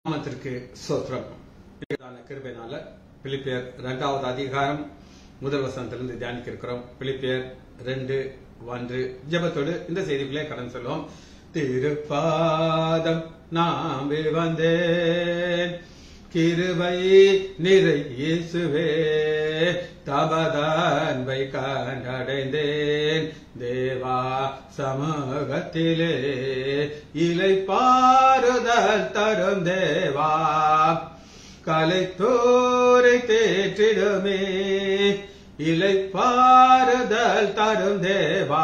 நாமத்திற்கு சோத்திரம் இதுதான கிருபைனால பிலிப்பியர் இரண்டாவது அதிகாரம் முதல் வசனத்திலிருந்து தியானிக்க இருக்கிறோம் பிலிப்பியர் ரெண்டு ஒன்று ஜெபத்தோடு இந்த செய்திகளே கடன் சொல்லுவோம் திருப்பாதம் நாம் வந்தேன் கிருபை நிறை இயேசுவே தபதான்பை கண்டடைந்தேன் தேவா சமூகத்திலே இலை பாறுதல் தரும் தேவா கலைத்தோரை தேற்றிடுமே இலை பாறுதல் தரும் தேவா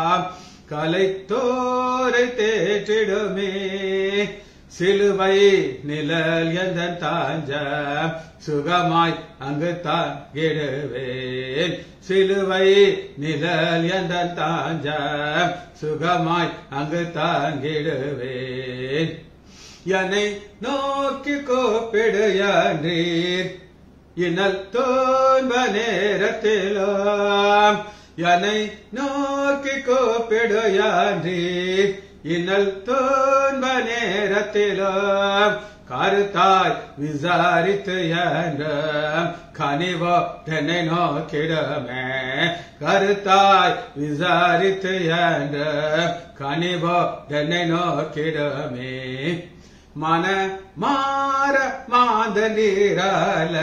கலைத்தோரை தேற்றிடுமே சிலுவை நிழல் எந்த தாஞ்ச சுகமாய் அங்கு தாங்கிடுவேன் சிலுவை நிழல் எந்த தாஞ்ச சுகமாய் அங்கு தாங்கிடுவேன் என்னை நோக்கி கூப்பிடு என்றீர் இன்னல் தோன்ப நேரத்திலும் என்னை நோக்கி கூப்பிடு என்றீர் இன்னல் தோன்ப நேரத்திலும் கருத்தாய் விசாரித்து என்ற கனிவோ என்னை நோக்கிடமே கருத்தாய் விசாரித்து என்ற கனிவோ என்னை நோக்கிடமே மன மாற மாந்த நீரால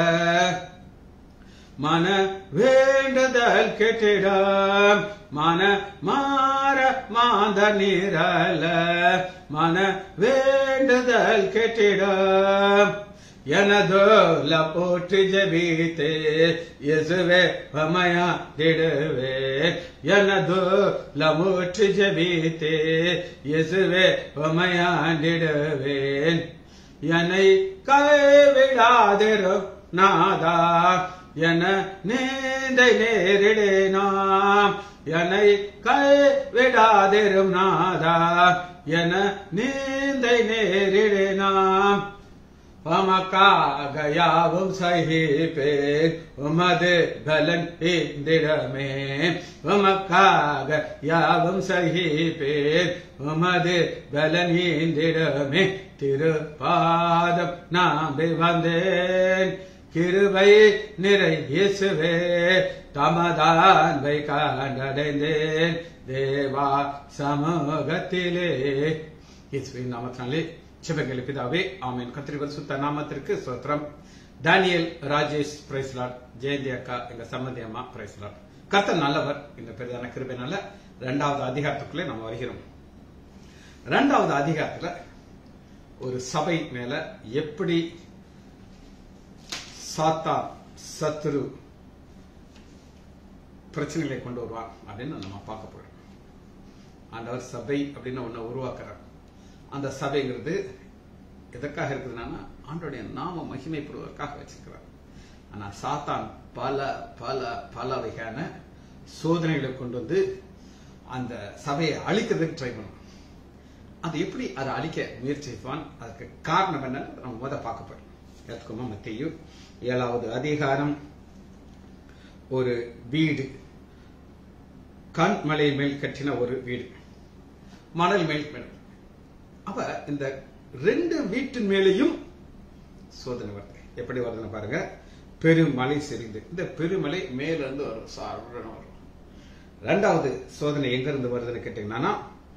மன வேண்டுதல் கெட்டிடம் மன மாற மாந்த நீரல மன வேண்டுதல் கெட்டிடம் எனதோல போற்றி ஜபித்தே இயேசுவே வமயா திடுவே எனதோல மூற்றி ஜபித்தே இயேசுவே வமயாண்டிடுவேன் என்னை கைவிடாதிரும் நாதா என நீந்தை நேரிடேனாம் என்னை கைவிடாதிரும் நாதா என நீந்தை நேரிடேனாம் உமக்காக யாவும் சகிப்பேன் உமது பலன் இந்திரமே உமக்காக யாவும் சகிப்பேன் உமது பலன் இந்திரமே திருப்பாதம் நம்பி வந்தேன் கிருபை நிறை இயேசுவே தமதான்பை கண்டடைந்தேன் தேவா சமூகத்திலே இயேசுவின் நாமத்தினாலே சிவகலி பிதாவே ஆமீன் கத்திரிவர் சுத்த நாமத்திற்கு சோத்திரம் டேனியல் ராஜேஷ் பிரைஸ்லாட் ஜெயந்தி அக்கா எங்க சம்மதி அம்மா பிரைஸ்லாட் கர்த்தர் நல்லவர் இந்த பெரிதான கிருபைனால இரண்டாவது அதிகாரத்துக்குள்ளே நம்ம வருகிறோம் இரண்டாவது அதிகாரத்துல ஒரு சபை மேல எப்படி சாத்தா சத்துரு பிரச்சனைகளை கொண்டு வருவார் அப்படின்னு நம்ம பார்க்க போறோம் ஆண்டவர் சபை அப்படின்னு ஒண்ணு உருவாக்குறார் அந்த சபைங்கிறது எதற்காக இருக்குதுன்னா ஆண்டோடைய நாம மகிமைப்படுவதற்காக வச்சிருக்கிறார் ஆனா சாத்தான் பல பல பல வகையான சோதனைகளை கொண்டு வந்து அந்த சபையை அழிக்கிறதுக்கு ட்ரை பண்ணும் அது எப்படி அதை அழிக்க முயற்சிப்பான் அதுக்கு காரணம் என்னன்னு நம்ம முத பார்க்க போறோம் எடுத்துக்கோமா மத்தியும் ஏழாவது அதிகாரம் ஒரு வீடு கண் மலை மேல் கட்டின ஒரு வீடு மணல் மேல் மேல் அப்ப இந்த ரெண்டு வீட்டின் மேலேயும் சோதனை வருது எப்படி வருதுன்னு பாருங்க பெருமலை செறிந்து இந்த பெருமலை மேல இருந்து வரும் சாருடன் வரும் ரெண்டாவது சோதனை எங்க இருந்து வருதுன்னு கேட்டீங்கன்னா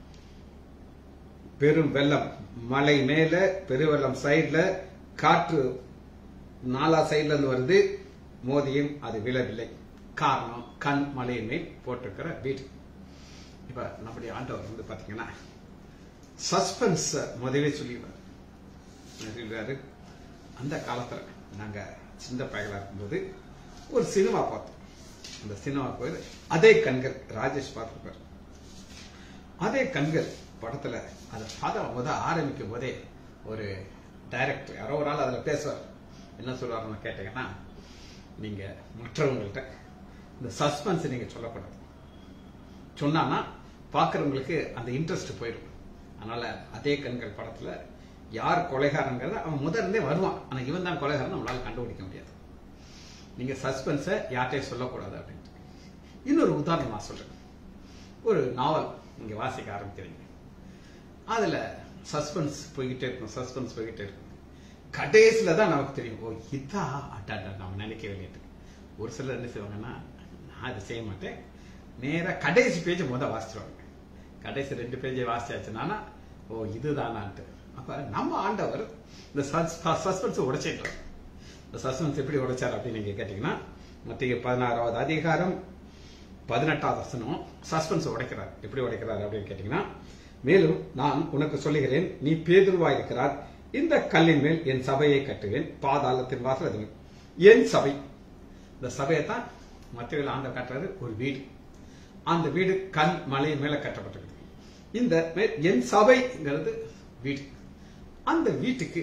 பெரும் வெள்ளம் மலை மேல பெருவெள்ளம் சைட்ல காற்று நாலா சைட்ல இருந்து வருது மோதியும் அது விழவில்லை காரணம் கண் மலையின் மேல் போட்டிருக்கிற வீடு இப்ப நம்முடைய ஆண்டவர் வந்து பாத்தீங்கன்னா சஸ்பென்ஸ் முதவே சொல்லிடுறாரு அந்த காலத்துல நாங்க சின்ன பயலா இருக்கும்போது ஒரு சினிமா பார்த்தோம் அந்த சினிமா போய் அதே கண்கள் ராஜேஷ் பார்த்திருப்பார் அதே கண்கள் படத்துல அதை பார்த்த முத ஆரம்பிக்கும் போதே ஒரு டைரக்டர் யாரோ ஒரு ஆள் அதுல பேசுவார் என்ன சொல்லுவாருன்னு கேட்டீங்கன்னா நீங்க மற்றவங்கள்ட்ட இந்த சஸ்பென்ஸ் நீங்க சொல்லக்கூடாது சொன்னான்னா பாக்குறவங்களுக்கு அந்த இன்ட்ரெஸ்ட் போயிடும் அதனால அதே கண்கள் படத்துல யார் கொலைகாரங்கிறத அவன் முதல்ல வருவான் ஆனா இவன் தான் கொலைகாரன் நம்மளால கண்டுபிடிக்க முடியாது நீங்க சஸ்பென்ஸை யார்கிட்டயும் சொல்லக்கூடாது அப்படின்ட்டு இன்னொரு உதாரணம் நான் சொல்றேன் ஒரு நாவல் நீங்க வாசிக்க ஆரம்பிக்கிறீங்க அதுல சஸ்பென்ஸ் போய்கிட்டே இருக்கும் சஸ்பென்ஸ் போய்கிட்டே இருக்கும் கடைசியில தான் நமக்கு தெரியும் ஓ இதா அட்டா நம்ம நினைக்க வேண்டியது ஒரு சிலர் என்ன செய்வாங்கன்னா நான் அதை செய்ய மாட்டேன் நேரா கடைசி பேஜ் முத வாசிச்சிருவாங்க கடைசி ரெண்டு பேஜை வாசிச்சாச்சுன்னா ஓ இதுதானான்ட்டு அப்ப நம்ம ஆண்டவர் இந்த சஸ்பென்ஸ் உடைச்சிட்டார் இந்த சஸ்பென்ஸ் எப்படி உடைச்சார் அப்படின்னு நீங்க கேட்டீங்கன்னா மத்திய பதினாறாவது அதிகாரம் பதினெட்டாவது வசனம் சஸ்பென்ஸ் உடைக்கிறார் எப்படி உடைக்கிறார் அப்படின்னு கேட்டீங்கன்னா மேலும் நான் உனக்கு சொல்லுகிறேன் நீ பேதுருவா இருக்கிறார் இந்த கல்லின் மேல் என் சபையை கட்டுவேன் பாதாளத்தின் வாசல் அது என் சபை இந்த சபையை தான் மத்தியில் ஆண்டவர் கட்டுறது ஒரு வீடு அந்த வீடு கல் மலை மேல கட்டப்பட்டிருக்கு இந்த மே- என் சபைங்கிறது வீடு அந்த வீட்டுக்கு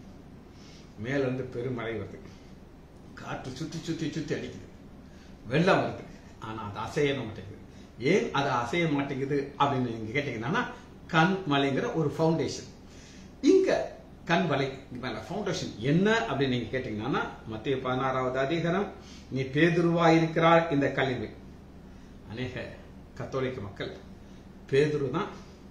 மேல இருந்து பெருமழை வருது காற்று சுத்தி சுத்தி சுத்தி அடிக்குது வெள்ளம் வருது ஆனா அது அசைய மாட்டேங்குது ஏன் அது அசைய மாட்டேங்குது அப்படின்னு நீங்க கேட்டீங்கன்னா கண் மலைங்கிற ஒரு ஃபவுண்டேஷன் இங்க கண் வலை மேல ஃபவுண்டேஷன் என்ன அப்படின்னு நீங்க கேட்டீங்கன்னா மத்திய பதினாறாவது அதிகாரம் நீ பேதுருவா இருக்கிறார் இந்த கல்வி அநேக கத்தோலிக்க மக்கள் பேதுரு தான்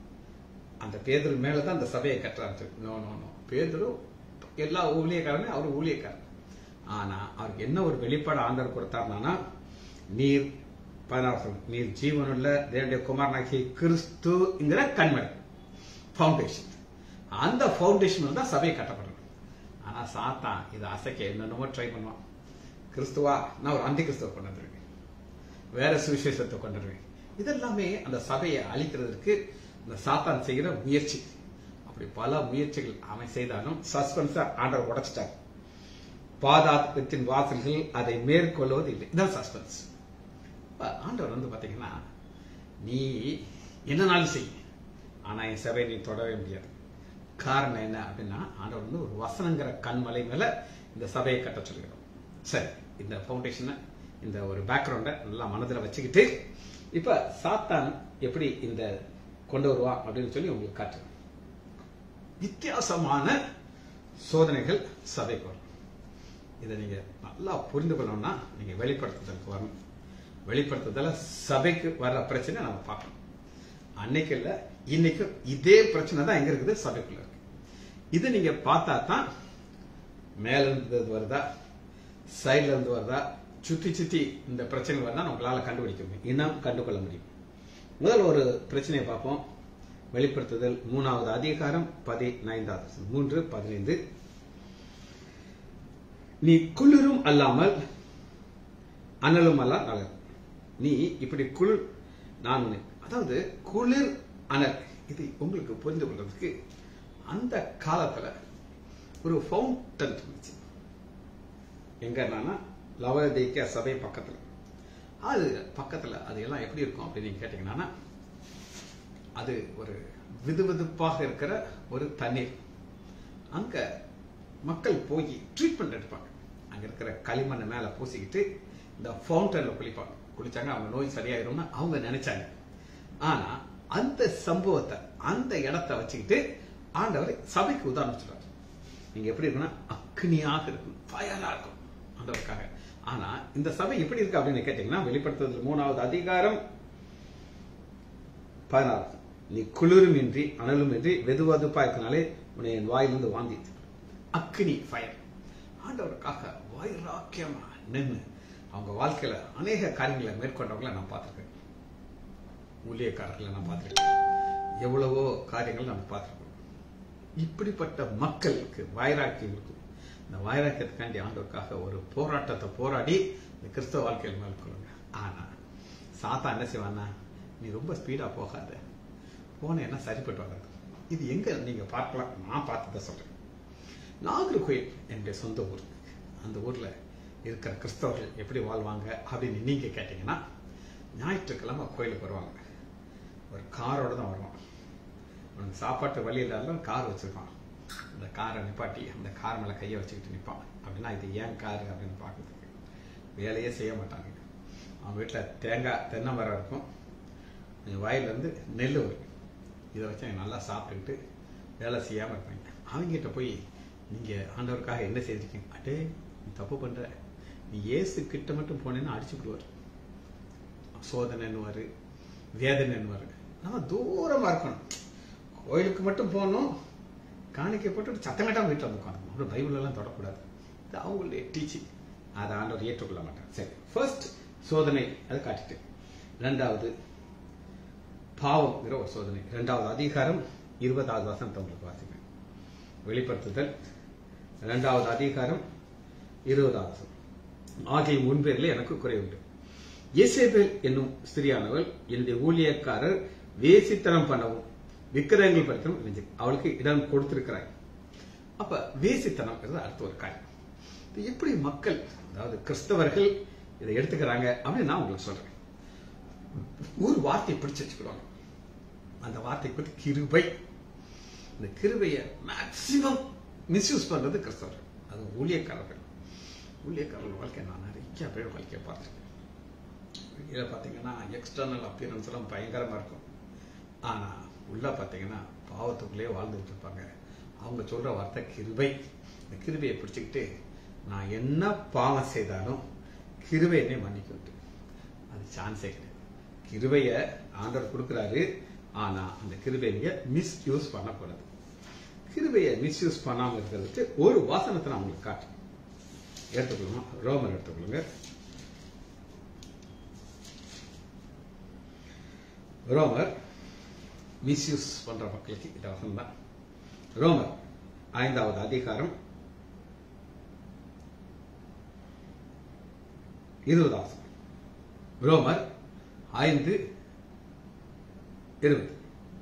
அந்த பேதுரு மேலதான் அந்த சபையை கட்டுறாரு நோ நோ நோ பேதுரு எல்லா ஊழியக்காரனும் அவர் ஊழியக்காரன் ஆனா அவருக்கு என்ன ஒரு வெளிப்பாடு ஆண்டவர் கொடுத்தாருனா நீர் பதினாறு சொல்லும், நீர் ஜீவனுள்ள தேவனுடைய குமாரனாகி கிறிஸ்துங்கிற கண்மணி ஃபவுண்டேஷன் அந்த ஃபவுண்டேஷன் தான் சபை கட்டப்படுறது ஆனா சாத்தான் இதை அசைக்க என்னென்னமோ ட்ரை பண்ணுவான் கிறிஸ்துவா நான் ஒரு அந்தி கிறிஸ்துவ கொண்டு வந்திருக்கேன் வேற சுவிசேஷத்தை கொண்டு வருவேன் இதெல்லாமே அந்த சபையை அழிக்கிறதுக்கு இந்த சாத்தான் செய்கிற முயற்சி அப்படி பல முயற்சிகள் அவன் செய்தாலும் சஸ்பென்ஸ ஆண்டவர் உடைச்சிட்டார் பாதாத்தின் வாசல்கள் அதை மேற்கொள்வது இல்லை இதான் சஸ்பென்ஸ் இப்ப ஆண்டவர் வந்து பாத்தீங்கன்னா நீ என்னனாலும் செய் ஆனா என் சபையை நீ தொடவே முடியாது காரணம் என்ன அப்படின்னா ஆண்டவர் வந்து ஒரு வசனங்கிற கண்மலை மேல இந்த சபையை கட்ட சொல்கிறோம் சரி இந்த ஃபவுண்டேஷனை இந்த ஒரு பேக்ரவுண்டை நல்லா மனதில் வச்சுக்கிட்டு இப்ப சாத்தான் எப்படி இந்த கொண்டு வருவான் அப்படின்னு சொல்லி உங்களுக்கு காட்டுறேன் வித்தியாசமான சோதனைகள் சபைக்கு வரும் இதை நீங்க நல்லா புரிந்து கொள்ளணும்னா நீங்க வெளிப்படுத்துதலுக்கு வரணும் வெளிப்படுத்துதல சபைக்கு வர்ற பிரச்சனை நம்ம பார்க்கணும் அன்னைக்கு இல்ல இன்னைக்கு இதே பிரச்சனை தான் எங்க இருக்குது சபைக்குள்ள இருக்கு இது நீங்க பார்த்தா தான் மேல இருந்து வருதா சைடுல இருந்து வருதா சுத்தி சுத்தி இந்த பிரச்சனை வருதா உங்களால கண்டுபிடிக்க முடியும் இன்னும் கண்டுகொள்ள முடியும் முதல் ஒரு பிரச்சனையை பார்ப்போம் வெளிப்படுத்துதல் மூணாவது அதிகாரம் பதினைந்தாவது வசனம். மூன்று பதினைந்து நீ குளிரும் அல்லாமல் அனலும் அல்ல நலர் நீ இப்படி குளிர் நான் உன்னை அதாவது குளிர் அனல் இது உங்களுக்கு புரிந்து கொள்றதுக்கு அந்த காலத்துல ஒரு ஃபவுண்டன் இருந்துச்சு எங்கன்னா லவதேக்க சபை பக்கத்துல அது பக்கத்துல அது எல்லாம் எப்படி இருக்கும் அப்படின்னு நீங்க கேட்டீங்கன்னா அது ஒரு விதுவிதுப்பாக இருக்கிற ஒரு தண்ணீர் அங்க மக்கள் போய் ட்ரீட்மெண்ட் எடுப்பாங்க அங்க இருக்கிற களிமண்ணை மேல பூசிக்கிட்டு இந்த ஃபவுண்டன்ல குளிப்பாங்க குளிச்சாங்க அவங்க நோய் சரியாயிரும்னு அவங்க நினைச்சாங்க ஆனா அந்த சம்பவத்தை அந்த இடத்தை வச்சுக்கிட்டு ஆண்டவர் சபைக்கு உதாரணம் சொல்றாரு நீங்க எப்படி இருக்குன்னா அக்னியாக இருக்கும் ஃபயரா இருக்கும் ஆண்டவருக்காக ஆனா இந்த சபை எப்படி இருக்கு அப்படின்னு கேட்டீங்கன்னா வெளிப்படுத்துதல் மூணாவது அதிகாரம் பதினாறு நீ குளிரும் இன்றி அனலும் இன்றி வெதுவதுப்பா இருக்கனாலே உன்னை என் வாயிலிருந்து வாந்தி அக்னி ஃபயர் ஆண்டவருக்காக வைராக்கியமா நின்று அவங்க வாழ்க்கையில அநேக காரியங்களை மேற்கொண்டவங்களை நான் பார்த்திருக்கேன் ஊழியக்காரர்களை நான் பார்த்திருக்கேன் எவ்வளவோ காரியங்கள் நம்ம பார்த்திருக்கோம் இப்படிப்பட்ட மக்களுக்கு வைராக்கியம் இருக்கும் இந்த வைராக்கியத்துக்காண்டி ஆண்டவருக்காக ஒரு போராட்டத்தை போராடி இந்த கிறிஸ்தவ வாழ்க்கையில் மேற்கொள்ளுங்க ஆனா சாத்தா என்ன செய்வான்னா நீ ரொம்ப ஸ்பீடா போகாத போன என்ன சரிப்பட்டு வராது இது எங்க நீங்க பார்க்கலாம் நான் பார்த்ததை சொல்றேன் நாகர்கோயில் என்னுடைய சொந்த ஊர் அந்த ஊர்ல இருக்கிற கிறிஸ்தவர்கள் எப்படி வாழ்வாங்க அப்படின்னு நீங்க கேட்டீங்கன்னா ஞாயிற்றுக்கிழமை கோயிலுக்கு வருவாங்க ஒரு காரோட தான் வருவான் உனக்கு சாப்பாட்டு வழி இல்லாத கார் வச்சிருக்கான் அந்த காரை நிப்பாட்டி அந்த கார் மேல கையை வச்சுக்கிட்டு நிற்பான் அப்படின்னா இது ஏன் காரு அப்படின்னு பார்க்கறதுக்கு வேலையே செய்ய மாட்டாங்க அவன் வீட்டில் தேங்காய் தென்னை மரம் இருக்கும் கொஞ்சம் வயல்லேருந்து நெல் வரும் இதை வச்சு அவங்க நல்லா சாப்பிட்டுக்கிட்டு வேலை செய்யாமல் இருப்பாங்க அவங்ககிட்ட போய் நீங்கள் ஆண்டவருக்காக என்ன செய்திருக்கீங்க அடே நீ தப்பு பண்ணுற நீ ஏசு கிட்ட மட்டும் போனேன்னா அடிச்சு விடுவார் சோதனைன்னுவார் வேதனைன்னுவார் நம்ம தூரமாக இருக்கணும் கோயிலுக்கு மட்டும் போகணும் காணிக்கை போட்டு சத்தம் கட்டாம வீட்டில் வந்து உட்காந்து அப்புறம் பைபிள் எல்லாம் தொடக்கூடாது இது அவங்களுடைய டீச்சிங் அதை ஆண்டவர் ஏற்றுக்கொள்ள மாட்டார் சரி ஃபர்ஸ்ட் சோதனை அதை காட்டிட்டு ரெண்டாவது பாவம்ங்கிற ஒரு சோதனை ரெண்டாவது அதிகாரம் இருபதாவது வசனத்தை உங்களுக்கு வாசிப்பேன் வெளிப்படுத்துதல் இரண்டாவது அதிகாரம் இருபதாவது வசனம் ஆகிய முன்பேரில் எனக்கு குறைவுண்டு இயேசேபேல் என்னும் ஸ்திரியானவள் என்னுடைய ஊழியக்காரர் வேசித்தனம் பண்ணவும் விக்கிரகங்கள் படுத்தவும் இருந்துச்சு அவளுக்கு இடம் கொடுத்திருக்கிறாய் அப்ப வேசித்தனம் அடுத்த ஒரு காரியம் இது எப்படி மக்கள் அதாவது கிறிஸ்தவர்கள் இதை எடுத்துக்கிறாங்க அப்படின்னு நான் உங்களுக்கு சொல்றேன் ஒரு வார்த்தையை பிடிச்சு வச்சுக்கிடுவாங்க அந்த வார்த்தை பற்றி கிருபை இந்த கிருபையை மேக்சிமம் மிஸ்யூஸ் பண்றது கிறிஸ்தவர்கள் அது ஊழியக்காரர்கள் ஊழியக்காரர்கள் வாழ்க்கை நான் நிறைய பேர் வாழ்க்கையை பார்த்துருக்கேன் இதில் பார்த்தீங்கன்னா எக்ஸ்டர்னல் அப்பியரன்ஸ் எல்லாம் பயங்கரமா இருக்கும் ஆனா உள்ள பார்த்தீங்கன்னா பாவத்துக்குள்ளேயே வாழ்ந்துட்டு இருப்பாங்க அவங்க சொல்ற வார்த்தை கிருபை இந்த கிருபையை பிடிச்சிக்கிட்டு நான் என்ன பாவம் செய்தாலும் கிருபை என்னை மன்னிக்கிட்டு அது சான்ஸே கிடையாது கிருபைய ஆண்டவர் கொடுக்குறாரு ஆனா அந்த கிருபையை நீங்க மிஸ்யூஸ் பண்ணக்கூடாது கிருபையை மிஸ்யூஸ் பண்ணாம இருக்கிறதுக்கு ஒரு வாசனத்தை நான் உங்களுக்கு காட்டுறேன் எடுத்துக்கணும் ரோமர் எடுத்துக்கொள்ளுங்க ரோமர் மிஸ்யூஸ் பண்ற மக்களுக்கு இந்த வசனம் தான் ரோமர் ஐந்தாவது அதிகாரம் இருபதாவது ரோமர் ஐந்து இருபது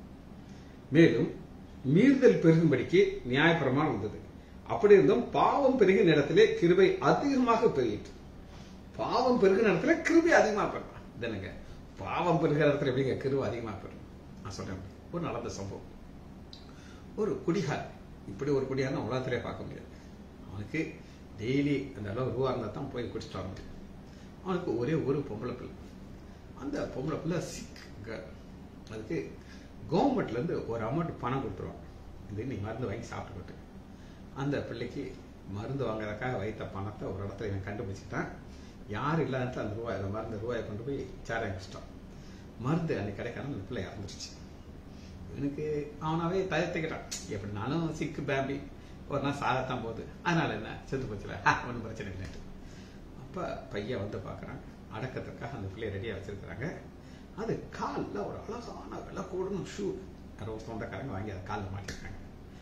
மேலும் மீறுதல் பெருகும்படிக்கு நியாயப்பிரமாணம் வந்தது அப்படி இருந்தும் பாவம் பெருகின இடத்திலே கிருபை அதிகமாக பெருகிட்டு பாவம் பெருகின இடத்துல கிருபை அதிகமாக பெறலாம் இதனுங்க பாவம் பெருகிற இடத்துல எப்படிங்க கிருபை அதிகமாக பெறும் நான் சொல்றேன் ஒரு நடந்த சம்பவம் ஒரு குடிகார் இப்படி ஒரு குடிகாரன் உலகத்திலே பார்க்க முடியாது அவனுக்கு டெய்லி அந்த அளவு ரூபா இருந்தால் தான் போய் குடிச்சிட்டு வர முடியும் அவனுக்கு ஒரே ஒரு பொம்பளை பிள்ளை அந்த பொம்பளை பிள்ளை சிக் அதுக்கு கவர்மெண்ட்லேருந்து ஒரு அமௌண்ட் பணம் கொடுத்துருவாங்க இது நீ மருந்து வாங்கி சாப்பிட்டுக்கிட்டு அந்த பிள்ளைக்கு மருந்து வாங்குறதுக்காக வைத்த பணத்தை ஒரு இடத்துல இவன் கண்டுபிடிச்சிட்டான் யார் இல்லாத அந்த ரூபாய் அந்த மருந்து ரூபாயை கொண்டு போய் சேர ஆரம்பிச்சிட்டான் மருந்து அன்னைக்கு கிடைக்காம அந்த பிள்ளை இறந்துருச்சு இவனுக்கு அவனாவே தயத்துக்கிட்டான் எப்படினாலும் சிக்கு பேம்பி ஒரு நாள் சாகத்தான் போகுது அதனால என்ன செத்து போச்சுல ஒன்றும் பிரச்சனை இல்லைன்ட்டு அப்போ பையன் வந்து பார்க்குறான் அடக்கத்துக்காக அந்த பிள்ளைய ரெடியாக வச்சிருக்கிறாங்க அது காலில் ஒரு அழகான விலை கூடணும் ஷூ யாரோ சொந்தக்காரங்க வாங்கி அதை காலில் மாட்டிருக்காங்க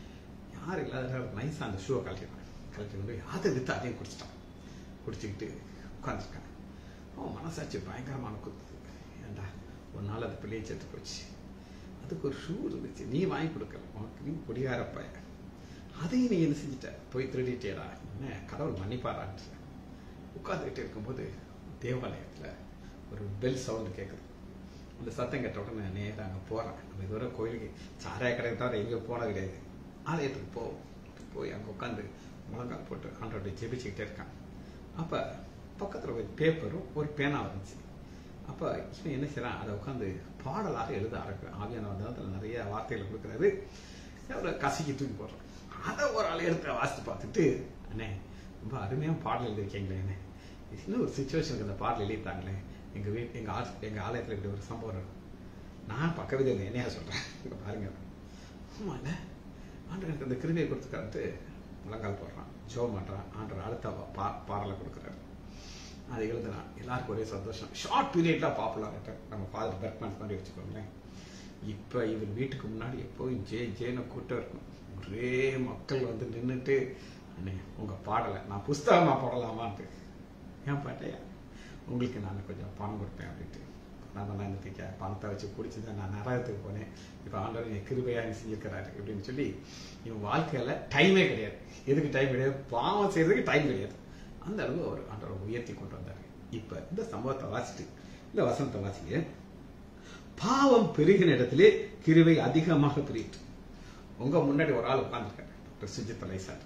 யார் இல்லாத நைஸாக அந்த ஷூவை கழட்டிடுறாங்க கழட்டி கொண்டு அதை விற்று அதையும் குடிச்சிட்டான் குடிச்சிக்கிட்டு உட்காந்துருக்காங்க அவன் மனசாட்சி பயங்கரமான குத்து ஏண்டா ஒரு நாள் அந்த பிள்ளையை செத்து போச்சு அதுக்கு ஒரு ஷூ இருந்துச்சு நீ வாங்கி கொடுக்கல உனக்கு நீ குடிகார பையன் அதையும் நீ என்ன செஞ்சிட்ட போய் திருடிட்டேடா என்ன கடவுள் மன்னிப்பாரான்னு உட்காந்துக்கிட்டு இருக்கும்போது தேவாலயத்தில் ஒரு பெல் சவுண்டு கேட்குது அந்த சத்தம் கேட்ட உடனே நான் நேராக அங்கே போகிறேன் நம்ம இதுவரை கோயிலுக்கு சாராய கடைக்கு தவிர எங்கேயும் போனது கிடையாது ஆலயத்துக்கு போ போய் அங்கே உட்காந்து முழங்கால் போட்டு ஆண்டோட ஜெபிச்சுக்கிட்டே இருக்கான் அப்போ பக்கத்தில் ஒரு பேப்பரும் ஒரு பேனா இருந்துச்சு அப்போ இவன் என்ன செய்யறான் அதை உட்காந்து பாடலாக எழுத ஆரம்பிக்கிறான் ஆவியான வந்ததில் நிறைய வார்த்தைகள் கொடுக்குறாரு அவரை கசக்கி தூக்கி போடுறான் அதை ஒரு ஆள் எடுத்து வாசித்து பார்த்துட்டு அண்ணே ரொம்ப அருமையாக பாடல் எழுதிருக்கீங்களே என்ன இன்னும் ஒரு சுச்சுவேஷனுக்கு அந்த பாடல் எழுதிட்டாங்களே எங்கள் வீட் எங்கள் ஆ எங்கள் ஆலயத்தில் இப்படி ஒரு சம்பவம் நடக்கும் நான் பக்கவித இல்லை என்னையா சொல்கிறேன் இங்கே பாருங்க ஆமாம் இல்லை ஆண்டர் எனக்கு அந்த கிருமியை கொடுத்துக்கான்ட்டு முழங்கால் போடுறான் ஜோ பண்ணுறான் ஆண்டர் அடுத்த பா பாடலை கொடுக்குறாரு அதை எழுதுனான் எல்லாருக்கும் ஒரே சந்தோஷம் ஷார்ட் பீரியட்ல பாப்புலர் ஆகிட்டார் நம்ம ஃபாதர் பெர்க்மன்ஸ் மாதிரி வச்சுக்கோங்களேன் இப்போ இவர் வீட்டுக்கு முன்னாடி எப்போதும் ஜே ஜேன்னு கூட்டம் இருக்கும் ஒரே மக்கள் வந்து நின்றுட்டு அண்ணே உங்கள் பாடலை நான் புஸ்தகமாக போடலாமான்ட்டு ஏன் பாட்டையா உங்களுக்கு நான் கொஞ்சம் பணம் கொடுப்பேன் அப்படின்ட்டு நான் தான் இந்த பணத்தை வச்சு குடிச்சு தான் நான் நரகத்துக்கு போனேன் இப்போ ஆண்டவர் என் கிருபையாக செஞ்சிருக்கிறாரு அப்படின்னு சொல்லி இவன் வாழ்க்கையில் டைமே கிடையாது எதுக்கு டைம் கிடையாது பாவம் செய்யறதுக்கு டைம் கிடையாது அந்த அளவு அவர் ஆண்டவர் உயர்த்தி கொண்டு வந்தார் இப்போ இந்த சம்பவத்தை வாசிட்டு இந்த வசனத்தை வாசிக்க பாவம் பெருகின இடத்திலே கிருவை அதிகமாக பெருகிட்டு உங்க முன்னாடி ஒரு ஆள் உட்காந்துருக்காரு சுஜித் லைசார்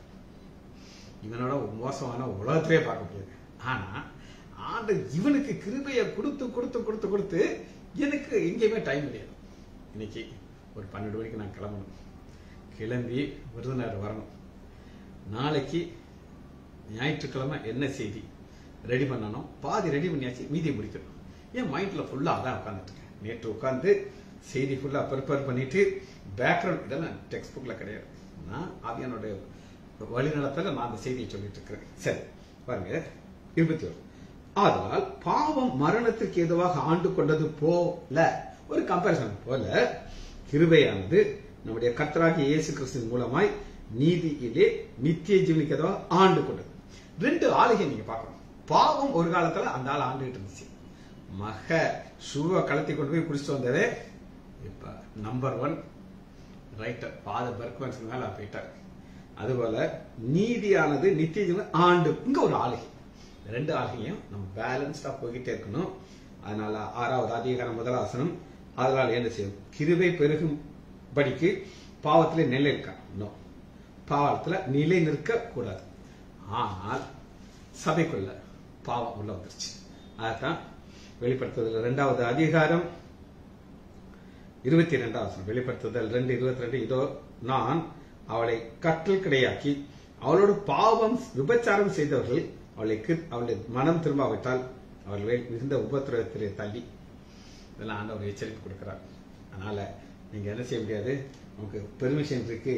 இவனோட மோசமான உலகத்திலே பார்க்க முடியாது ஆனா ஆண்டு இவனுக்கு கிருபையை கொடுத்து கொடுத்து கொடுத்து கொடுத்து எனக்கு எங்கேயுமே டைம் கிடையாது இன்னைக்கு ஒரு பன்னெண்டு மணிக்கு நான் கிளம்பணும் கிளம்பி விருதுநகர் வரணும் நாளைக்கு ஞாயிற்றுக்கிழமை என்ன செய்தி ரெடி பண்ணணும் பாதி ரெடி பண்ணியாச்சு மீதி முடிக்கணும் என் மைண்ட்ல ஃபுல்லா அதான் உட்காந்துட்டு இருக்கேன் நேற்று உட்காந்து செய்தி ஃபுல்லா ப்ரிப்பேர் பண்ணிட்டு பேக்ரவுண்ட் இதெல்லாம் டெக்ஸ்ட் புக்ல கிடையாது நான் ஆவியானுடைய வழிநடத்தல நான் அந்த செய்தியை சொல்லிட்டு இருக்கிறேன் சரி பாருங்க இருபத்தி ஒரு ஆதலால் பாவம் மரணத்திற்கு ஏதுவாக ஆண்டு கொண்டது போல ஒரு கம்பேரிசன் போல கிருபையானது நம்முடைய கர்த்தராகிய இயேசு கிறிஸ்துவின் மூலமாய் நீதியிலே நித்திய ஜீவனுக்கு ஏதுவாக ஆண்டு கொண்டது ரெண்டு ஆளுகை நீங்க பார்க்கணும் பாவம் ஒரு காலத்துல அந்த ஆள் ஆண்டுகிட்டு இருந்துச்சு மக ஷூவை கலத்தி கொண்டு போய் குடிச்சிட்டு வந்ததே இப்ப number one writer father Bergmans மேல போயிட்டார் அதுபோல நீதியானது நித்திய ஜீவன் ஆண்டு இங்க ஒரு ஆளுகை இந்த ரெண்டு ஆளுகையும் நம்ம பேலன்ஸ்டா போய்கிட்டே இருக்கணும் அதனால ஆறாவது அதிகாரம் முதலாசனம் அதனால் என்ன செய்யும் கிருபை பெருகும் படிக்கு பாவத்திலே நிலை இருக்கா நோ பாவத்துல நிலை நிற்க கூடாது ஆனால் சபைக்குள்ள பாவம் உள்ள வந்துருச்சு அதான் வெளிப்படுத்துதல் இரண்டாவது அதிகாரம் இருபத்தி இரண்டாம் வசனம் வெளிப்படுத்துதல் ரெண்டு இருபத்தி ரெண்டு இதோ நான் அவளை கற்றல் கிடையாக்கி அவளோடு பாவம் விபச்சாரம் செய்தவர்கள் அவளை கி- அவளை மனம் திரும்பாவிட்டால் அவள் மேல் மிகுந்த உபத்திரவத்திலே தள்ளி இதெல்லாம் ஆண்டவர் எச்சரிப்பு கொடுக்கிறார் அதனால நீங்க என்ன செய்ய முடியாது நமக்கு பெர்மிஷன் இருக்கு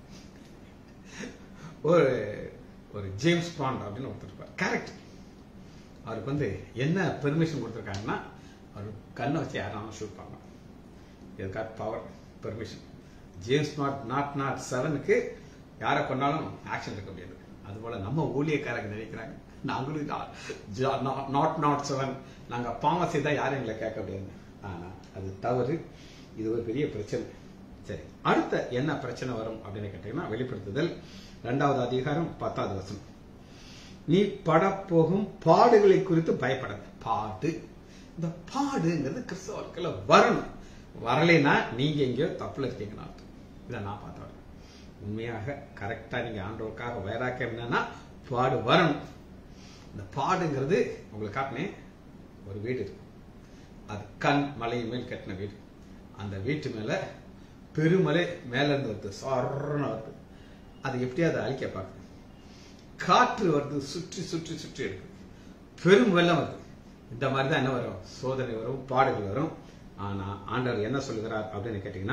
ஒரு ஒரு ஜேம்ஸ் பாண்ட் அப்படின்னு ஒருத்தர் இருப்பார் கரெக்ட் அவருக்கு வந்து என்ன பெர்மிஷன் கொடுத்துருக்காங்கன்னா அவர் கண்ணை வச்சு யாராலும் ஷூட் பண்ணலாம் இதுக்காக power permission James not not not செவனுக்கு யாரை கொண்டாலும் ஆக்ஷன் எடுக்க முடியாது அதுபோல நம்ம ஊழியக்காரங்க நினைக்கிறாங்க நாங்களும் நாட் நாட் செவன் நாங்க பாவம் செய்தா யாரும் எங்களை கேட்க முடியாது ஆனா அது தவறு இது ஒரு பெரிய பிரச்சனை சரி அடுத்த என்ன பிரச்சனை வரும் அப்படின்னு கேட்டீங்கன்னா வெளிப்படுத்துதல் இரண்டாவது அதிகாரம் பத்தாவது வசனம் நீ படப்போகும் பாடுகளை குறித்து பயப்படாத பாடு இந்த பாடுங்கிறது கிறிஸ்தவ வாழ்க்கையில வரணும் வரலைன்னா நீங்க எங்கேயோ தப்புல இருக்கீங்கன்னு அர்த்தம் இதை நான் பார்த்து வரேன் உண்மையாக கரெக்டா நீங்க ஆண்டவருக்காக வைராக்கியம் என்னன்னா பாடு வரணும் இந்த பாடுங்கிறது உங்களுக்கு காட்டினேன் ஒரு வீடு இருக்கு அது கண் மலையின் மேல் கட்டின வீடு அந்த வீட்டு மேல பெருமலை மேல இருந்து வருது சொர்ண வருது அது எப்படியாவது அழிக்க பார்க்குது காற்று வருது சுற்றி சுற்றி சுற்றி எடுக்குது பெரும் வெள்ளம் வருது இந்த மாதிரி தான் என்ன வரும் சோதனை வரும் பாடுகள் வரும் ஆனா ஆண்டவர் என்ன சொல்லுகிறார் அப்படின்னு கேட்டீங்கன்னா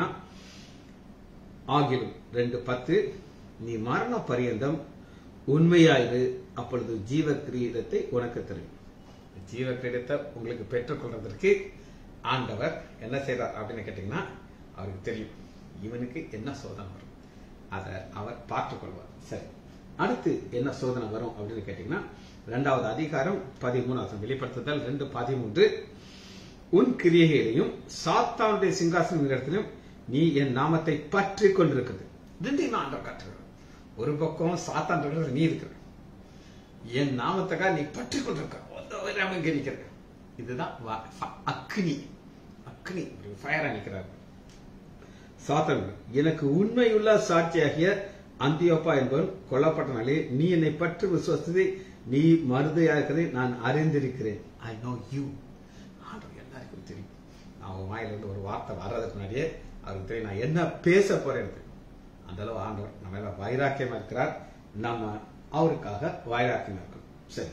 ஆகிலும் ரெண்டு பத்து நீ மரண பரியந்தம் உண்மையாயிரு அப்பொழுது ஜீவ கிரீடத்தை உனக்கு தரும் ஜீவ கிரீடத்தை உங்களுக்கு பெற்றுக்கொள்றதற்கு ஆண்டவர் என்ன செய்றார் அப்படின்னு கேட்டீங்கன்னா அவருக்கு தெரியும் இவனுக்கு என்ன சோதனை வரும் அதை அவர் பார்த்துக் கொள்வார் சரி அடுத்து என்ன சோதனை வரும் அப்படின்னு கேட்டீங்கன்னா இரண்டாவது அதிகாரம் பதிமூணாவது வெளிப்படுத்துதல் ரெண்டு பதிமூன்று உன் கிரியைகளையும் சாத்தானுடைய சிங்காசன இடத்திலும் நீ என் நாமத்தை பற்றி கொண்டிருக்கிறது ரெண்டையும் ஆண்டவர் காட்டுகிறார் ஒரு பக்கம் சாத்தான் இருக்கிற நீ இருக்கிற என் நாமத்துக்காக நீ பற்றி கொண்டிருக்க அங்க நிக்கிற இதுதான் வா- ஃப- அக்னி அக்னி ஃபயரா நிக்கிறார் சாத்தான் எனக்கு உண்மையுள்ள சாட்சியாகிய அந்தியோப்பா என்பவன் கொல்லப்பட்ட நாளே நீ என்னை பற்றி விசுவாசத்தை நீ மருதையா இருக்கிறதை நான் அறிந்திருக்கிறேன் ஐ நோ யூ ஆண்டவர் எல்லாருக்கும் தெரியும் நான் அவன் வாயிலிருந்து ஒரு வார்த்தை வர்றதுக்கு முன்னாடியே அவருக்கு தெரியும் நான் என்ன பேச போறேன் அந்த அளவு ஆண்டவர் நம்ம எல்லாம் வைராக்கியமா இருக்கிறார் நம்ம அவருக்காக வைராக்கியமா இருக்கணும் சரி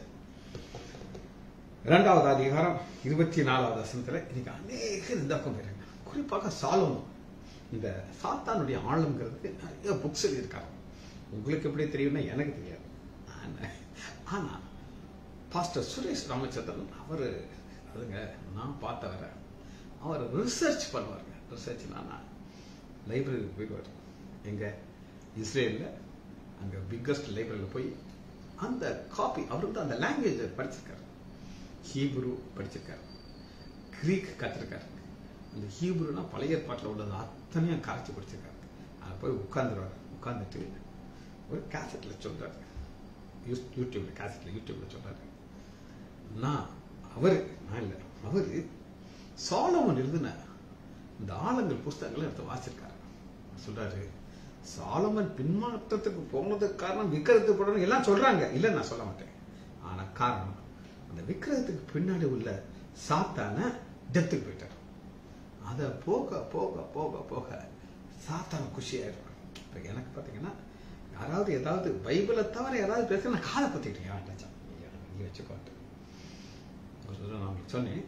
இரண்டாவது அதிகாரம் இருபத்தி நாலாவது வசனத்துல இன்னைக்கு அநேக இந்த பக்கம் போயிருங்க குறிப்பாக சாலோமன் இந்த சாத்தானுடைய ஆழம்ங்கிறது நிறைய புக்ஸ் எழுதியிருக்காங்க உங்களுக்கு எப்படி தெரியும்னா எனக்கு தெரியாது ஆனா- ஆனா பாஸ்டர் சுரேஷ் ராமச்சந்திரன் அவர் அதுங்க நான் பார்த்த வர அவர் ரிசர்ச் பண்ணுவாருங்க ரிசர்ச்னா லைப்ரரி போயிடுவார் எங்க இஸ்ரேல்ல அங்க பிக்கஸ்ட் லைப்ரரியில போய் அந்த காப்பி அவர் வந்து அந்த லாங்குவேஜ் படிச்சிருக்காரு ஹீப்ரு படிச்சிருக்காரு கிரீக் கத்திருக்காரு அந்த ஹீப்ருனா பழைய ஏற்பாட்டில் உள்ளது அத்தனையும் கரைச்சி படிச்சிருக்காரு அதை போய் உட்காந்துருவாரு உட்காந்துட்டு ஒரு கேசட்ல சொல்றாரு யூஸ்- யூடியூப்ல கேசட்ல யூடியூப்ல சொல்றாரு நான் அவரு நான் இல்ல அவரு சாலமன் எழுதின இந்த ஆழங்கள் புஸ்தகங்களை எடுத்து வாசிச்சிருக்காரு சொல்றாரு சாலமன் பின்மாற்றத்துக்கு போனதுக்கு காரணம் விக்கிரத்து போடணும் எல்லாம் சொல்றாங்க இல்ல நான் சொல்ல மாட்டேன் ஆனா காரணம் அந்த விக்கிரகத்துக்கு பின்னாடி உள்ள சாத்தான டெத்துக்கு போயிட்டார் அத போக போக போக போக சாத்தான குஷி ஆயிடுவான் இப்ப எனக்கு பாத்தீங்கன்னா யாராவது ஏதாவது பைபிளை தவிர யாராவது பேச நான் காதை பத்திக்கிட்டேன் நீ வச்சுக்கோட்டு ஒரு தடவை நான் உங்களுக்கு சொன்னேன்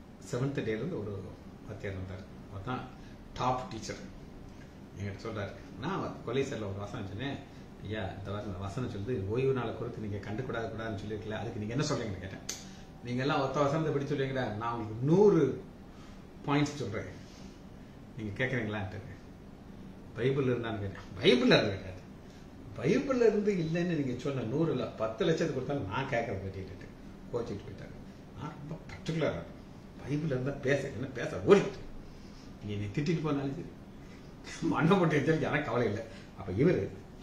செவன்த் டேலேருந்து ஒரு வாத்தியார் வந்தார் அவர் தான் டாப் டீச்சர் என்கிட்ட சொல்றாரு நான் வந்து கொலை செல்ல ஒரு வசனம் சொன்னேன் ஐயா இந்த வசனம் வசனம் சொல்லுது ஓய்வு நாளை குறித்து நீங்க கண்டுக்கூடாது கூடாதுன்னு சொல்லியிருக்கல அதுக்கு நீங்க என்ன சொல்றீங்கன்னு கேட்டேன் நீங்க எல்லாம் ஒத்த வசனத்தை எப்படி சொல்லுவீங்களா நான் உங்களுக்கு நூறு பாயிண்ட்ஸ் சொல்றேன் நீங்க கேட்கறீங்களான்ட்டு பைபிள்ல இருந்தான்னு கேட்டேன் பைபிள்ல இருந்து கேட்டேன் பைபிள்ல இருந்து இல்லைன்னு நீங்க சொன்ன நூறு இல்ல பத்து லட்சத்துக்கு கொடுத்தாலும் நான் கேட்கறத பற்றிட்டு கோச்சிட்டு போயிட்டாங்க நான் ரொம்ப பர்டிகுலரா பைபிள்ல இருந்தா பேச என்ன பேச ஓடிட்டு நீ என்னை திட்டிட்டு போனாலும் சரி மண்ணை போட்டு வச்சாலும் எனக்கு கவலை இல்லை அப்ப இவரு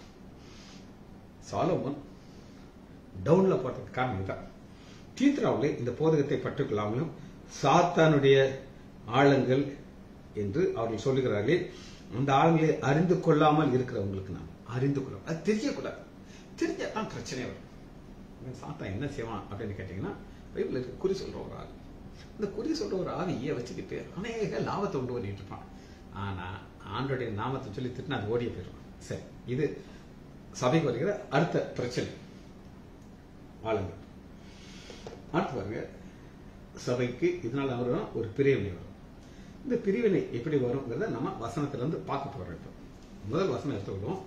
சாலோமன் டவுன்ல போட்டதுக்கு காரணம் இதுதான் தீத்ராவிலே இந்த போதகத்தை பற்றுக்கொள்ளாமலும் சாத்தானுடைய ஆழங்கள் என்று அவர்கள் சொல்லுகிறார்களே அந்த ஆழங்களை அறிந்து கொள்ளாமல் இருக்கிறவங்களுக்கு நாம் அறிந்து கொள்ளும் அது தெரியக்கூடாது தெரிஞ்சாதான் பிரச்சனை வரும் இவன் சாத்தான் என்ன செய்வான் அப்படின்னு கேட்டீங்கன்னா பைபிள் இருக்க குறி சொல்ற ஒரு ஆள் இந்த குறி சொல்ற ஒரு ஆவியை வச்சுக்கிட்டு அநேக லாபத்தை உண்டு பண்ணிட்டு இருப்பான் ஆனா ஆண்டோடைய நாமத்தை சொல்லி திட்டினா அது ஓடிய போயிடும் சரி இது சபைக்கு வருகிற அடுத்த பிரச்சனை ஆளுங்கள் அடுத்து பாருங்க சபைக்கு இதனால வரும் ஒரு பிரிவினை வரும் இந்த பிரிவினை எப்படி வருங்கிறத நம்ம வசனத்துல இருந்து பார்க்க போறோம் இப்போ முதல் வசனம் எடுத்துக்கிடுவோம்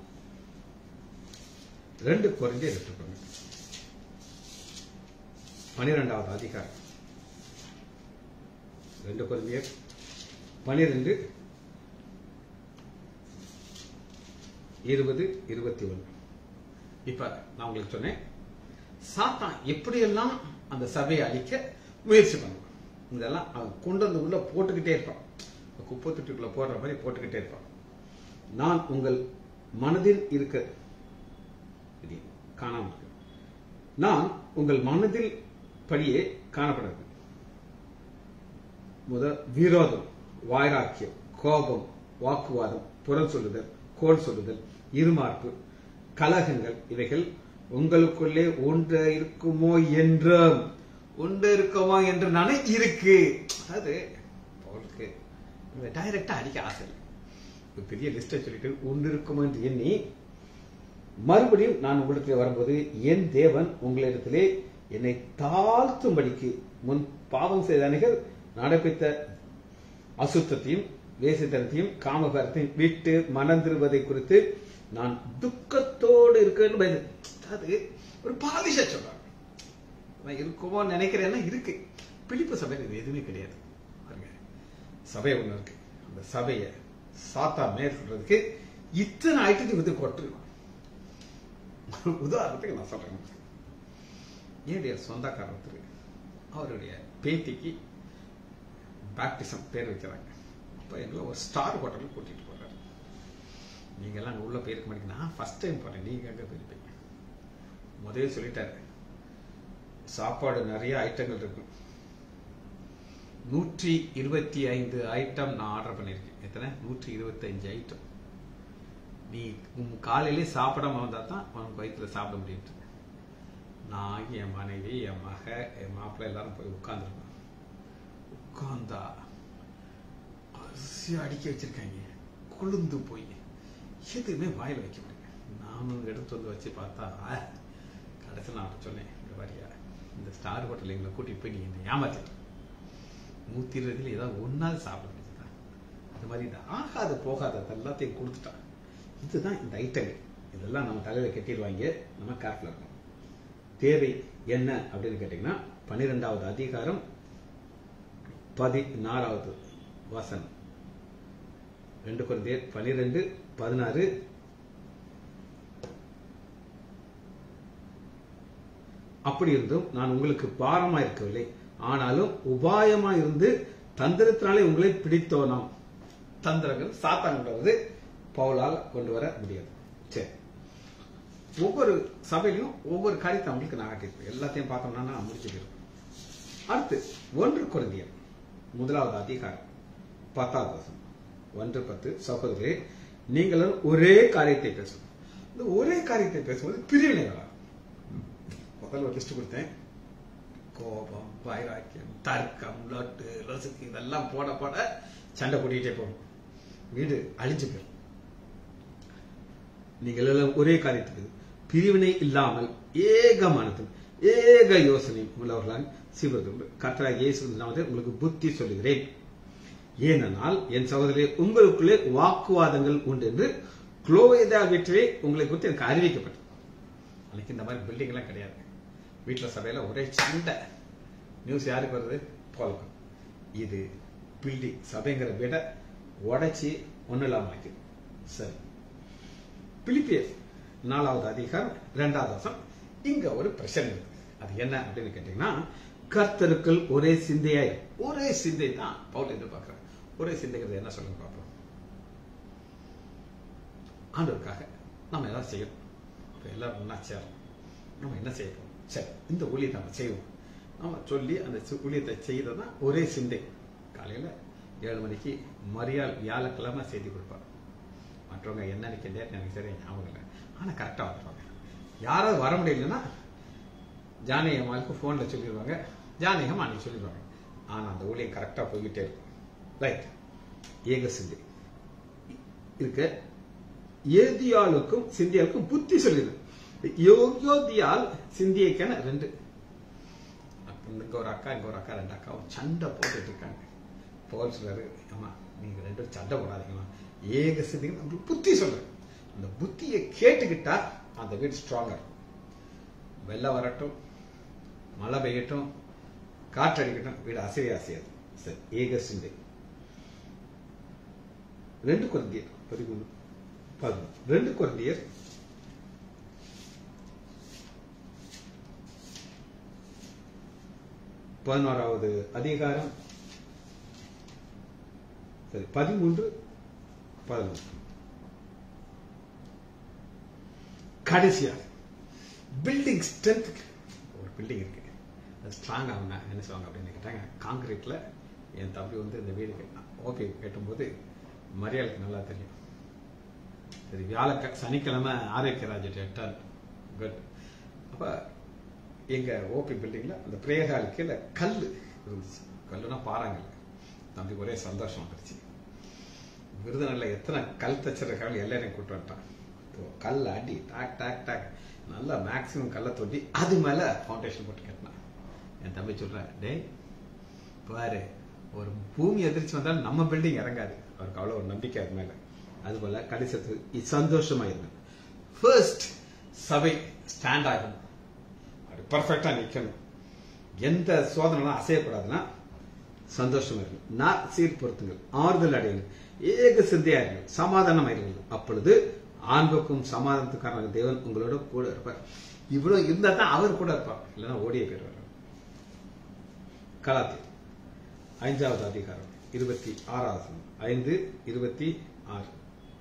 ரெண்டு குறைஞ்சே எடுத்துக்கோங்க பனிரெண்டாவது அதிகாரம் ரெண்டு குறைஞ்சியர் பனிரெண்டு இருபது இருபத்தி ஒன்று இப்ப நான் உங்களுக்கு சொன்னேன் சாத்தான் எப்படியெல்லாம் அந்த சபையை அழிக்க முயற்சி பண்ணுவான் இதெல்லாம் அவன் கொண்டு வந்து உள்ள போட்டுக்கிட்டே இருப்பான் குப்பை தொட்டிக்குள்ள போடுற மாதிரி போட்டுக்கிட்டே இருப்பான் நான் உங்கள் மனதில் இருக்க இது காணாம இருக்கு நான் உங்கள் மனதில் படியே காணப்படுறது முத விரோதம் வாய்ராக்கியம் கோபம் வாக்குவாதம் புறம் சொல்லுதல் கோல் சொல்லுதல் இருமார்ப்பு கலகங்கள் இவைகள் உங்களுக்குள்ளே ஒன்று இருக்குமோ என்றும் உண்டு இருக்குமோ என்று நானே இருக்கு அதாவது பவுலுக்கு டைரக்டா அடிக்க ஆசை இல்லை ஒரு பெரிய லிஸ்ட சொல்லிட்டு ஒன்று இருக்குமோ என்று எண்ணி மறுபடியும் நான் உங்களுக்கு வரும்போது என் தேவன் உங்களிடத்திலே என்னை தாழ்த்தும்படிக்கு முன் பாவம் செய்த அணிகள் நடப்பித்த அசுத்தத்தையும் வேசித்தனத்தையும் காமகரத்தையும் விட்டு மணந்திருவதை குறித்து நான் துக்கத்தோடு இருக்கேன்னு பயந்து அது ஒரு பாலிஷா சொல்றாங்க நான் இருக்குமோ நினைக்கிறேன்னா இருக்கு பிலிப்பு சபையில் இது எதுவுமே கிடையாது பாருங்க சபை ஒண்ணு இருக்கு அந்த சபையை சாத்தா மேற்கொள்றதுக்கு இத்தனை ஐட்டத்தை வந்து கொட்டுருவான் உதாரணத்துக்கு நான் சொல்றேன் என்னுடைய சொந்தக்காரர் ஒருத்தர் அவருடைய பேத்திக்கு பேப்டிசம் பேர் வைக்கிறாங்க அப்போ எங்களை ஒரு ஸ்டார் ஹோட்டலுக்கு கூட்டிட்டு போறாரு நீங்க எல்லாம் அங்க உள்ள போயிருக்க மாட்டீங்க நான் ஃபர்ஸ்ட் டைம் போறேன் நீங்க அங்க போயிருப்பீங்க முதல்ல சொல்லிட்டாரு சாப்பாடு நிறைய ஐட்டங்கள் இருக்கும் நூற்றி இருபத்தி ஐந்து ஐட்டம் நான் ஆர்டர் பண்ணியிருக்கேன் எத்தனை நூற்றி இருபத்தி அஞ்சு ஐட்டம் நீ உன் காலையிலே சாப்பிடாம வந்தா தான் உனக்கு வயிற்றுல சாப்பிட முடியும் நான் என் மனைவி என் மக என் மாப்பிள்ளை எல்லாரும் போய் உட்கார்ந்துருக்கோம் உட்கார்ந்தா அரிசி அடிக்க வச்சிருக்காங்க கொழுந்து போய் எதுவுமே வாயில வைக்க முடியல நானும் எடுத்து வந்து வச்சு பார்த்தா கடைசி நான் சொன்னேன் இந்த வரியா இந்த ஸ்டார் ஹோட்டல் எங்களை கூட்டிட்டு போய் நீ என்னை ஏமாத்திட்டு நூத்தி இருபதுல ஏதாவது ஒன்னாவது சாப்பிட முடியுதா அது மாதிரி இந்த ஆகாத போகாத எல்லாத்தையும் கொடுத்துட்டான் இதுதான் இந்த ஐட்டங்கள் இதெல்லாம் நம்ம தலையில கட்டிடுவாங்க நம்ம கேர்ஃபுல்லா இருக்கணும் தேவை என்ன அப்படின்னு கேட்டீங்கன்னா பன்னிரெண்டாவது அதிகாரம் பதினாறாவது வசனம் ரெண்டு குழந்தையர் பனிரெண்டு பதினாறு அப்படி இருந்தும் நான் உங்களுக்கு பாரமா இருக்கவில்லை ஆனாலும் உபாயமா இருந்து தந்திரத்தினாலே உங்களை பிடித்தோனாம் தந்திரங்கள் சாத்தான்ன்றது பவுலால் கொண்டு வர முடியாது சரி ஒவ்வொரு சபையிலும் ஒவ்வொரு காரியத்தை அவங்களுக்கு நான் காட்டியிருப்பேன் எல்லாத்தையும் பார்த்தோம்னா நான் முடிச்சு போயிருப்பேன் அடுத்து ஒன்று குழந்தையர் முதலாவது அதிகாரம் பத்தாவது வசனம் ஒன்று பத்து சகோதரே நீங்களும் ஒரே காரியத்தை பேசணும் இந்த ஒரே காரியத்தை பேசும்போது பிரிவினை வராது முதல்ல ஒரு லிஸ்ட் கொடுத்தேன் கோபம் வைராக்கியம் தர்க்கம் லட்டு ரசுக்கு இதெல்லாம் போட போட சண்டை கூட்டிகிட்டே போகணும் வீடு அழிஞ்சு போயிடும் நீங்கள் எல்லாம் ஒரே காரியத்துக்கு பிரிவினை இல்லாமல் ஏக மனதும் ஏக யோசனை உள்ளவர்களால் சிவதும் கத்தரா இயேசு நாமத்தை உங்களுக்கு புத்தி சொல்லுகிறேன் ஏனென்றால் என் சகோதரே உங்களுக்குள்ளே வாக்குவாதங்கள் உண்டு என்று குளோவேதா வெற்றி உங்களை குறித்து எனக்கு அறிவிக்கப்பட்டது அன்னைக்கு இந்த மாதிரி பில்டிங் எல்லாம் கிடையாது வீட்டுல சபையில ஒரே சண்டை நியூஸ் யாருக்கு வருது போலக்கம் இது பில்டிங் சபைங்கிற வீட உடைச்சி ஒண்ணு இல்லாம ஆக்கி சரி பிலிப்பியர் நாலாவது அதிகாரம் இரண்டாவது வருஷம் இங்க ஒரு பிரச்சனை இருக்கு அது என்ன அப்படின்னு கேட்டீங்கன்னா கர்த்தருக்குள் ஒரே சிந்தையாய் ஒரே சிந்தை தான் பவுல் எதிர்பார்க்கிறார் ஒரே சிந்தைங்கிறது என்ன சொல்லுங்க பார்ப்போம் ஆண்டவருக்காக நம்ம ஏதாவது செய்யணும் அப்ப எல்லாரும் ஒண்ணா சேரும் நம்ம என்ன செய்ய போறோம் சரி இந்த ஊழியத்தை நம்ம செய்வோம் நம்ம சொல்லி அந்த சி- ஊழியத்தை செய்யறதுதான் ஒரே சிந்தை காலையில ஏழு மணிக்கு மரியாள் வியாழக்கிழமை செய்தி கொடுப்பார் மற்றவங்க என்ன அன்னைக்கு டேட் எனக்கு சரியா ஞாபகம் இல்லை ஆனா கரெக்டா வந்துடுவாங்க யாராவது வர முடியலன்னா ஜானகி அம்மாவுக்கு போன்ல சொல்லிடுவாங்க ஜானகி அம்மா அன்னைக்கு சொல்லிடுவாங்க ஆனா அந்த ஊழியம் கரெக்டா போய்கிட்டே இருக்கும் ரைட் ஏக சிந்தை இருக்கு ஏதியாளுக்கும் சிந்தியாளுக்கும் புத்தி சொல்லிடு யோகியோதியால் சிந்தியக்கான ரெண்டு அப்ப இங்க ஒரு அக்கா இங்க ஒரு அக்கா ரெண்டு அக்காவும் சண்டை போட்டுட்டு இருக்காங்க போல் சொல்றாரு அம்மா நீங்க ரெண்டு பேரும் சண்டை போடாதீங்கம்மா ஏக சிந்தி உங்களுக்கு புத்தி சொல்றேன் அந்த புத்தியை கேட்டுக்கிட்டா அந்த வீடு ஸ்ட்ராங்கா இருக்கும் வெள்ளம் வரட்டும் மழை பெய்யட்டும் காற்றடிக்கட்டும் வீடு அசைவே அசையாது சரி ஏக சிந்தை ரெண்டு குழந்தையர் பதிமூணு பதிமூணு ரெண்டு குழந்தையர் பதினோராவது அதிகாரம் சரி பதிமூன்று பதினொன்று கடைசியாக பில்டிங் ஸ்ட்ரென்த் ஒரு பில்டிங் இருக்கு அது ஸ்ட்ராங் ஆகுங்க என்ன சொல்லுவாங்க அப்படின்னு கேட்டாங்க காங்கிரீட்ல என் தம்பி வந்து இந்த வீடு கட்டினான் ஓகே கட்டும்போது மரியாளுக்கு நல்லா தெரியும் சரி வியாழக்க சனிக்கிழமை ஆரோக்கியராஜ் எட்டால் குட் அப்ப எங்க ஓபி பில்டிங்ல அந்த பிரேயர் ஹால் கீழே கல் இருந்துச்சு கல்லுனா பாறாங்கல் தம்பி ஒரே சந்தோஷம் வந்துருச்சு விருதுநல்ல எத்தனை கல் தச்சிருக்காங்க எல்லாரையும் கூட்டு வந்துட்டான் இப்போ கல் அடி டாக் டாக் டாக் நல்லா மேக்சிமம் கல்லை தொட்டி அது மேல ஃபவுண்டேஷன் போட்டு கட்டினான் என் தம்பி சொல்றேன் டேய் பாரு ஒரு பூமி எதிர்ச்சி வந்தாலும் நம்ம பில்டிங் இறங்காது அவருக்கு அவ்வளவு ஒரு நம்பிக்கை அது மேல அதுபோல கடைசி சந்தோஷமா இருந்தது ஃபர்ஸ்ட் சபை ஸ்டாண்ட் ஆகணும் அப்படி பர்ஃபெக்டா நிக்கணும் எந்த சோதனை அசையப்படாதுன்னா சந்தோஷமா இருக்கும் நான் சீர்பொருத்துங்கள் ஆறுதல் அடையுங்கள் ஏக சிந்தையா இருங்கள் சமாதானம் இருங்கள் அப்பொழுது ஆண்புக்கும் சமாதானத்துக்கான தேவன் உங்களோட கூட இருப்பார் இவ்வளவு இருந்தா தான் அவர் கூட இருப்பார் இல்லைன்னா ஓடிய போயிடுவார் கலாத்தி ஐந்தாவது அதிகாரம் இருபத்தி ஆறாவது வசனம். ஐந்து இருபத்தி ஆறு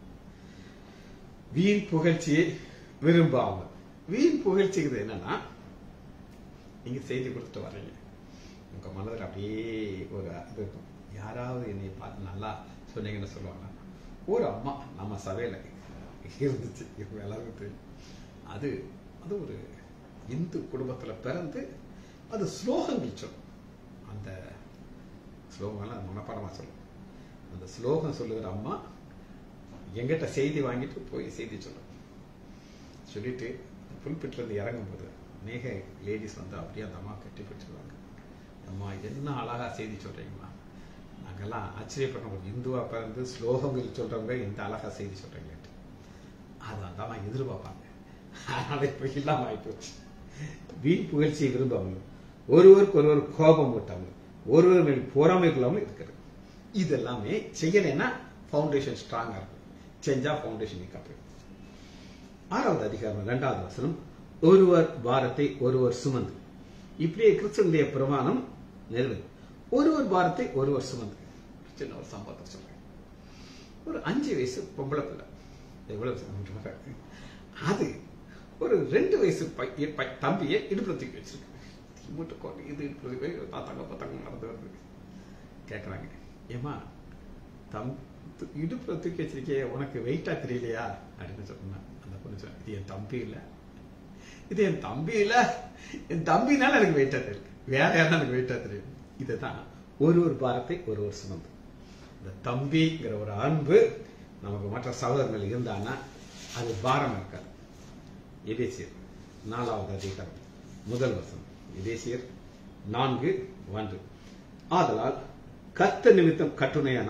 வீண் புகழ்ச்சியை விரும்பாமல் வீண் புகழ்ச்சிங்கிறது என்னன்னா நீங்க செய்தி கொடுத்துட்டு வர்றீங்க உங்க மனதில் அப்படியே ஒரு இது இருக்கும் யாராவது என்னை பார்த்து நல்லா சொன்னீங்கன்னு சொல்லுவாங்க ஒரு அம்மா நம்ம சபையில இருந்துச்சு இவங்க எல்லாருக்கும் தெரியும் அது அது ஒரு இந்து குடும்பத்துல பிறந்து அது ஸ்லோகங்கள் சொல்லும் அந்த ஸ்லோகம்லாம் மனப்பாடமா சொல்லும் அந்த ஸ்லோகம் சொல்லுகிற அம்மா எங்கிட்ட செய்தி வாங்கிட்டு போய் செய்தி சொல்லும் சொல்லிட்டு புல்பிட்ல இருந்து இறங்கும் போது அநேக லேடிஸ் வந்து அப்படியே அந்த அம்மா கட்டி பிடிச்சிருவாங்க அம்மா என்ன அழகா செய்தி சொல்றீங்களா நாங்கெல்லாம் ஆச்சரியப்படுறோம் ஒரு இந்துவா பிறந்து ஸ்லோகங்கள் சொல்றவங்க இந்த அழகா செய்தி சொல்றீங்களேட்டு அது அந்த அம்மா எதிர்பார்ப்பாங்க அதனால இப்ப இல்லாம ஆயிப்போச்சு வீண் புகழ்ச்சியை விரும்பாமல் ஒருவருக்கு ஒருவர் கோபம் ஊட்டாமல் ஒருவர் மேல் பொறாமை கொள்ளாமல் இருக்கிறது இது எல்லாமே செய்யலைன்னா ஃபவுண்டேஷன் ஸ்ட்ராங்கா இருக்கும் செஞ்சா ஃபவுண்டேஷன் வீக்கா போயிடும் ஆறாவது அதிகாரம் இரண்டாவது வசனம் ஒருவர் பாரத்தை ஒருவர் சுமந்து இப்படியே கிறிஸ்தனுடைய பிரமாணம் நிறைவேறும் ஒருவர் பாரத்தை ஒருவர் சுமந்து சின்ன ஒரு சம்பவத்தை சொல்றேன் ஒரு அஞ்சு வயசு பொம்பளை பிள்ளை எவ்வளவு சொல்றாங்க? அது ஒரு ரெண்டு வயசு பைய- பை- தம்பியை இடுப்புல தூக்கி வச்சிருக்கு மூட்டை கொண்டு இது இடுப்புல தூக்கி போய் தாத்தாங்க பார்த்தாங்க நடந்து வருது கேட்கறாங்க ஏமா தம் து- இடுப்புல தூக்கி வச்சிருக்கே உனக்கு வெயிட்டா தெரியலையா அப்படின்னு சொன்னா அந்த பொண்ணு சொன்னா இது என் தம்பி இல்ல இது என் தம்பி இல்ல என் தம்பினால எனக்கு வெயிட்டா தெரியும் வேற யாரும் எனக்கு வெயிட்டா தெரியும் இதுதான் ஒரு ஒரு பாரத்தை ஒரு ஒரு சுமந்து இந்த தம்பிங்கிற ஒரு அன்பு நமக்கு மற்ற சகோதரர்கள் இருந்தான்னா அது பாரம் இருக்காது எபேசியர் நாலாவது அதிகாரம் முதல் வசனம் எபேசியர் நான்கு ஒன்று ஆதலால் கத்த நிமித்தம் கட்டுணையானாய்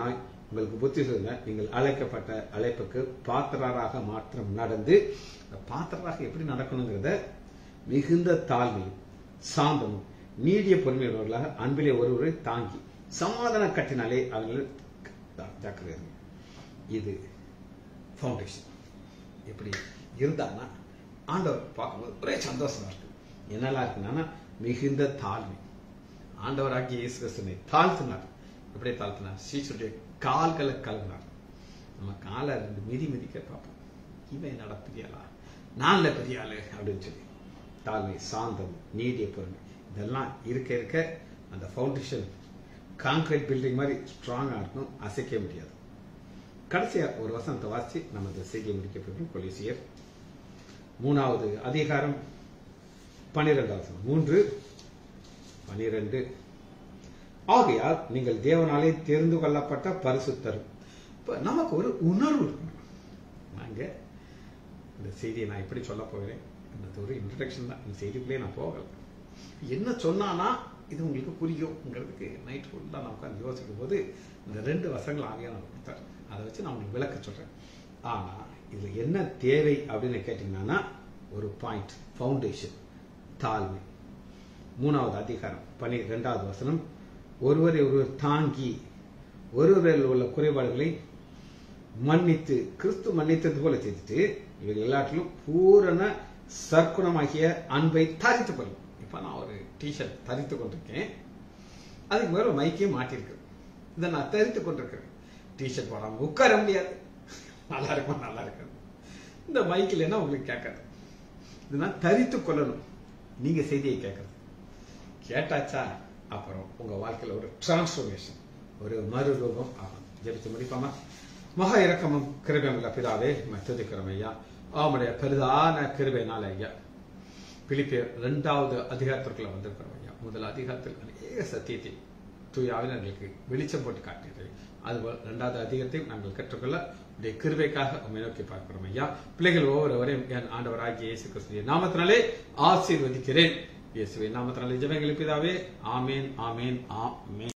உங்களுக்கு புத்தி சொல்லுங்க நீங்கள் அழைக்கப்பட்ட அழைப்புக்கு பாத்திரராக மாற்றம் நடந்து பாத்திரராக எப்படி நடக்கணுங்கிறத மிகுந்த தாழ்மையும் சாந்தமும் நீடிய பொறுமையுள்ளவர்களாக அன்பிலே ஒருவரை தாங்கி சமாதான கட்டினாலே அவர்கள் ஜாக்கிரதை இருங்க. இது ஃபவுண்டேஷன் இப்படி இருந்தான்னா ஆண்டவர் பார்க்கும்போது ஒரே சந்தோஷமா இருக்கு என்னெல்லாம் இருக்குன்னா மிகுந்த தாழ்மை ஆண்டவராகிய இயேசு கிறிஸ்துவை தாழ்த்தினார் எப்படி தாழ்த்தினார் சீசுடைய கால்களை கழுவினார் நம்ம காலை ரெண்டு மிதி மிதிக்க பார்ப்போம் இவன் என்னடா பெரிய ஆளா நான் இல்ல பெரிய ஆளு அப்படின்னு சொல்லி தாழ்மை சாந்தம் நீடிய பொறுமை இதெல்லாம் இருக்க இருக்க அந்த ஃபவுண்டேஷன் கான்கிரீட் பில்டிங் மாதிரி ஸ்ட்ராங்கா இருக்கும் அசைக்க முடியாது கடைசியா ஒரு வசனத்தை வாசிச்சு நம்ம இந்த செய்தியை முடிக்க போகிறோம் கொலிசியர் மூணாவது அதிகாரம் பனிரெண்டாவது வசனம். மூன்று பனிரெண்டு ஆகையால் நீங்கள் தேவனாலே தெரிந்து கொள்ளப்பட்ட பரிசுத்தரும் இப்ப நமக்கு ஒரு உணர்வு இருக்கணும் நாங்க இந்த செய்தியை நான் எப்படி சொல்ல போகிறேன் இந்த ஒரு இன்ட்ரடக்ஷன் தான் இந்த செய்திக்குள்ளே நான் போகல என்ன சொன்னானா இது உங்களுக்கு புரியுங்கிறதுக்கு நைட் ஃபுல்லாக நான் உட்காந்து யோசிக்கும் போது இந்த ரெண்டு வசங்கள் ஆகிய நான் கொடுத்தார் அதை வச்சு நான் உங்களுக்கு விளக்க சொல்றேன் ஆனா இதுல என்ன தேவை அப்படின்னு கேட்டீங்கன்னா ஒரு பாயிண்ட் ஃபவுண்டேஷன் தாழ்மை மூணாவது அதிகாரம் பனி இரண்டாவது வசனம் ஒருவரை ஒருவர் தாங்கி ஒருவரில் உள்ள குறைபாடுகளை மன்னித்து கிறிஸ்து மன்னித்தது போல செய்துட்டு இவர்கள் எல்லாற்றிலும் பூரண சற்குணமாகிய அன்பை தரித்துக் கொள்ளும் இப்ப நான் ஒரு டிஷர்ட் தரித்து கொண்டிருக்கேன் அதுக்கு மேல ஒரு மைக்கையும் மாட்டிருக்கேன் இதை நான் தரித்து கொண்டிருக்கிறேன் டிஷர்ட் போடாம உட்கார முடியாது நல்லா இருக்கும் நல்லா இருக்காது இந்த மைக்கில் என்ன உங்களுக்கு கேட்காது இது நான் தரித்து கொள்ளணும் நீங்க செய்தியை கேட்கறது கேட்டாச்சா அப்புறம் உங்க வாழ்க்கையில ஒரு டிரான்ஸ்ஃபர்மேஷன் ஒரு மறுரூபம் ஆகும் ஜெபித்து முடிப்பாமா மகா இரக்கமும் கிருபையுள்ள பிதாவே துதிக்கிறோம் ஐயா அவனுடைய பெரிதான கிருபைனால ஐயா பிலிப்பியர் இரண்டாவது அதிகாரத்திற்குள்ள வந்திருக்கிறோம் ஐயா முதல் அதிகாரத்தில் அநேக சத்தியத்தை தூய ஆவினர்களுக்கு வெளிச்சம் போட்டு காட்டியது அதுபோல் இரண்டாவது அதிகாரத்தையும் நாங்கள் கற்றுக்கொள்ள உடைய கிருபைக்காக உண்மை நோக்கி பார்க்கிறோம் ஐயா பிள்ளைகள் ஒவ்வொருவரையும் என் ஆண்டவராகிய இயேசு கிறிஸ்துவின் நாமத்தினாலே ஆசீர்வதிக்கிறேன் இயேசுவின் நாமத்தினாலே ஜெபங்களை பிதாவே ஆமேன் ஆமேன் ஆமேன்